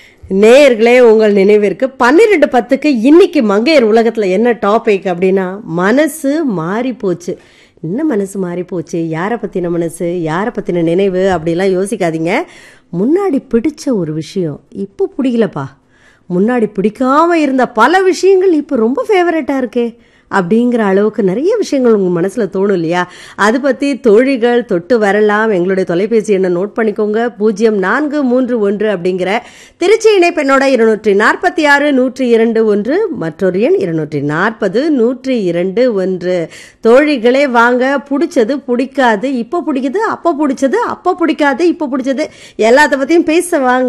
நேயர்களே உங்கள் நினைவிற்கு பன்னிரெண்டு பத்துக்கு இன்னைக்கு மங்கையர் உலகத்துல என்ன டாபிக் அப்படின்னா மனசு மாறி போச்சு என்ன மனசு மாறி போச்சு யாரை பத்தின மனசு யாரை பத்தின நினைவு அப்படிலாம் யோசிக்காதீங்க முன்னாடி பிடிச்ச ஒரு விஷயம் இப்போ பிடிக்கலப்பா முன்னாடி பிடிக்காம இருந்த பல விஷயங்கள் இப்போ ரொம்ப ஃபேவரட்டா இருக்கே அப்படிங்கிற அளவுக்கு நிறைய விஷயங்கள் உங்கள் மனசில் தோணும் இல்லையா அது பற்றி தோழிகள் தொட்டு வரலாம் எங்களுடைய தொலைபேசி எண்ணை நோட் பண்ணிக்கோங்க பூஜ்ஜியம் நான்கு மூன்று ஒன்று அப்படிங்கிற திருச்சி இணைப்பெண்ணோட இருநூற்றி நாற்பத்தி ஆறு நூற்றி இரண்டு ஒன்று மற்றொரு எண் இருநூற்றி நாற்பது நூற்றி இரண்டு ஒன்று தோழிகளே வாங்க பிடிச்சது பிடிக்காது இப்போ பிடிக்குது அப்போ பிடிச்சது அப்போ பிடிக்காது இப்போ பிடிச்சது எல்லாத்த பற்றியும் பேச வாங்க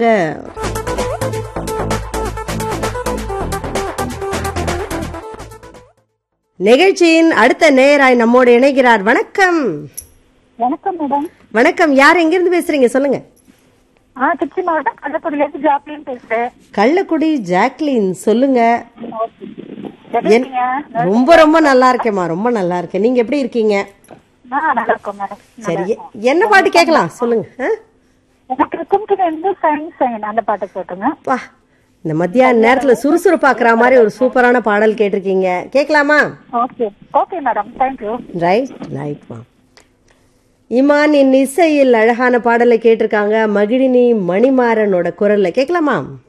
நிகழ்ச்சியின் அடுத்த நேயராய் நம்மோடு இணைகிறார் வணக்கம் வணக்கம் மேடம் வணக்கம் யார் எங்கிருந்து பேசுறீங்க சொல்லுங்க ஆ திருச்சி மாவட்டம் கள்ளக்குடியிலேருந்து ஜாப்லின் பேசுறேன் கள்ளக்குடி ஜாக்லின் சொல்லுங்க எப்படி என்- இருக்கீங்க ரொம்ப ரொம்ப நல்லா இருக்கேம்மா ரொம்ப நல்லா இருக்கேன் நீங்க எப்படி இருக்கீங்க ஆ நல்லா இருக்கும் மேடம் சரி எ- என்ன பாட்டு கேட்கலாம் சொல்லுங்க ஆ? எனக்கு இருக்கும் இருந்து சயின்ஸ் சைன் அந்த பாட்டு போட்டுங்க வா இந்த மத்தியான நேரத்துல சுறுசுறுப்பாக்குற மாதிரி ஒரு சூப்பரான பாடல் கேட்டிருக்கீங்க கேட்கலாமா okay okay madam thank you right right மா இமானின் இசையில் அழகான பாடலை கேட்டிருக்காங்க மகிழினி மணிமாறனோட குரல்ல கேட்கலாமா